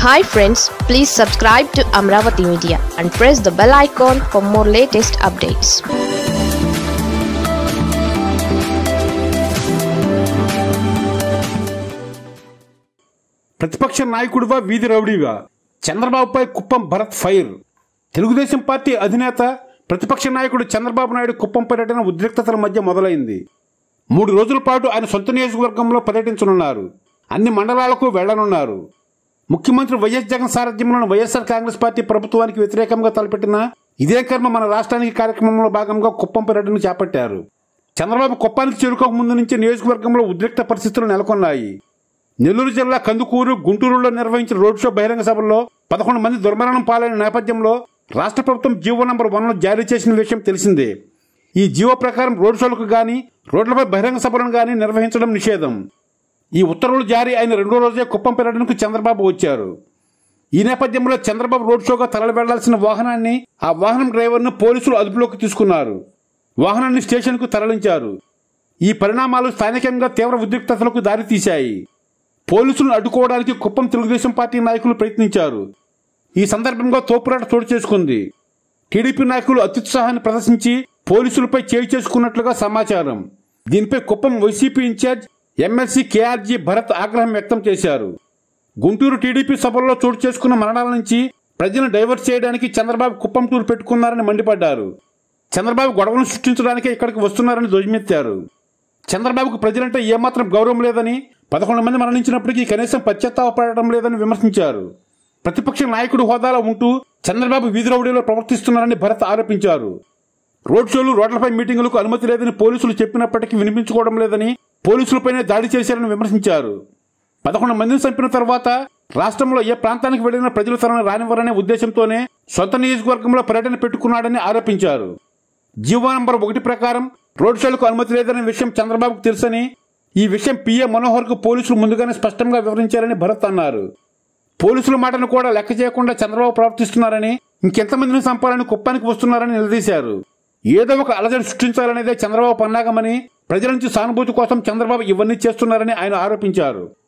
hi friends please subscribe to Amaravati media and press the bell icon for more latest updates ప్రతిపక్ష నాయకుడివా వీధి రౌడీవా చంద్రబాబుపై కుప్పం భరత్ ఫైర్ తెలుగుదేశం పార్టీ అధినేత ప్రతిపక్ష నాయకుడు చంద్రబాబు నాయుడు కుప్పం పర్యటన ఉద్రిక్తతల మధ్య మొదలైంది మూడు రోజుల పాటు ఆయన సొంత నియోజకవర్గంలో పర్యటించనున్నారు అన్ని మండలాలకు వెళ్లనున్నారు ముఖ్యమంత్రి వైఎస్ జగన్ సారథ్యంలోని వైఎస్ఆర్ కాంగ్రెస్ పార్టీ ప్రభుత్వానికి వ్యతిరేకంగా తలపెట్టిన ఇదే కర్మ మన రాష్ట్రానికి కార్యక్రమంలో భాగంగా కుప్పం పర్యటన చేపట్టారు చంద్రబాబు కుప్పానికి చేరుకోక ముందు నుంచి నియోజకవర్గంలో ఉద్రిక్త పరిస్థితులు నెలకొన్నాయి నెల్లూరు జిల్లా కందుకూరు గుంటూరులో నిర్వహించిన రోడ్ షో బహిరంగ సభల్లో పదకొండు మంది దుర్మరణం పాలైన నేపథ్యంలో రాష్ట్ర ప్రభుత్వం జీవో నంబర్ వన్ను జారీ చేసిన విషయం తెలిసిందే ఈ జీవో ప్రకారం రోడ్ షోలకు గాని రోడ్లపై బహిరంగ సభలను గాని నిర్వహించడం నిషేధం ఈ ఉత్తర్వులు జారీ అయిన రెండో రోజే కుప్పం పర్యటనకు చంద్రబాబు వచ్చారు ఈ నేపథ్యంలో చంద్రబాబు రోడ్ షోగా తరలి వెళ్లాల్సిన వాహనాన్ని ఆ వాహనం డ్రైవర్ను పోలీసులు అదుపులోకి తీసుకున్నారు వాహనాన్ని స్టేషన్కు తరలించారు ఈ పరిణామాలు స్థానికంగా తీవ్ర ఉద్రిక్తతలకు దారితీశాయి పోలీసులను అడ్డుకోవడానికి కుప్పం తెలుగుదేశం పార్టీ నాయకులు ప్రయత్నించారు ఈ సందర్భంగా తోపురాట చోటు చేసుకుంది టీడీపీ నాయకులు అత్యుత్సాహాన్ని ప్రదర్శించి పోలీసులపై చేయి చేసుకున్నట్లుగా సమాచారం దీనిపై కుప్పం వైసీపీ ఇన్ఛార్జ్ ఎమ్మెల్సీ కేఆర్జీ భరత్ ఆగ్రహం వ్యక్తం చేశారు గుంటూరు టీడీపీ సభల్లో చోటు చేసుకున్న మరణాల నుంచి ప్రజలను డైవర్ట్ చేయడానికి చంద్రబాబు కుప్పం టూర్ పెట్టుకున్నారని మండిపడ్డారు చంద్రబాబు గొడవను సృష్టించడానికే ఇక్కడికి వస్తున్నారని ధ్వజమెత్తారు చంద్రబాబుకు ప్రజలంటే ఏమాత్రం గౌరవం లేదని పదకొండు మంది మరణించినప్పటికీ కనీసం పశ్చాత్తాపడడం లేదని విమర్శించారు ప్రతిపక్ష నాయకుడు హోదాలో ఉంటూ చంద్రబాబు వీధి రౌడీలో ప్రవర్తిస్తున్నారని భరత్ ఆరోపించారు రోడ్ షోలు రోడ్లపై మీటింగులకు అనుమతి లేదని పోలీసులు చెప్పినప్పటికీ వినిపించుకోవడం లేదని పోలీసులపైనే దాడి చేశారని విమర్శించారు పదకొండు మందిని చంపిన తర్వాత రాష్ట్రంలో ఏ ప్రాంతానికి వెళ్లిన ప్రజలు తనను రానివ్వరనే ఉద్దేశంతోనే సొంత నియోజకవర్గంలో పర్యటన పెట్టుకున్నాడని ఆరోపించారు జీవో నంబర్ ఒకటి ప్రకారం రోడ్ షోలకు అనుమతి లేదనే విషయం చంద్రబాబుకు తెలుసని ఈ విషయం పిఏ మనోహర్కు పోలీసులు ముందుగానే స్పష్టంగా వివరించారని భరత్ అన్నారు పోలీసుల మాటను కూడా లెక్క చేయకుండా చంద్రబాబు ప్రవర్తిస్తున్నారని ఇంకెంతమందిని చంపాలని కుప్పానికి వస్తున్నారని నిలదీశారు ఏదో ఒక అలజడి సృష్టించాలనేదే చంద్రబాబు పన్నాగమని ప్రజల నుంచి సానుభూతి కోసం చంద్రబాబు ఇవన్నీ చేస్తున్నారని ఆయన ఆరోపించారు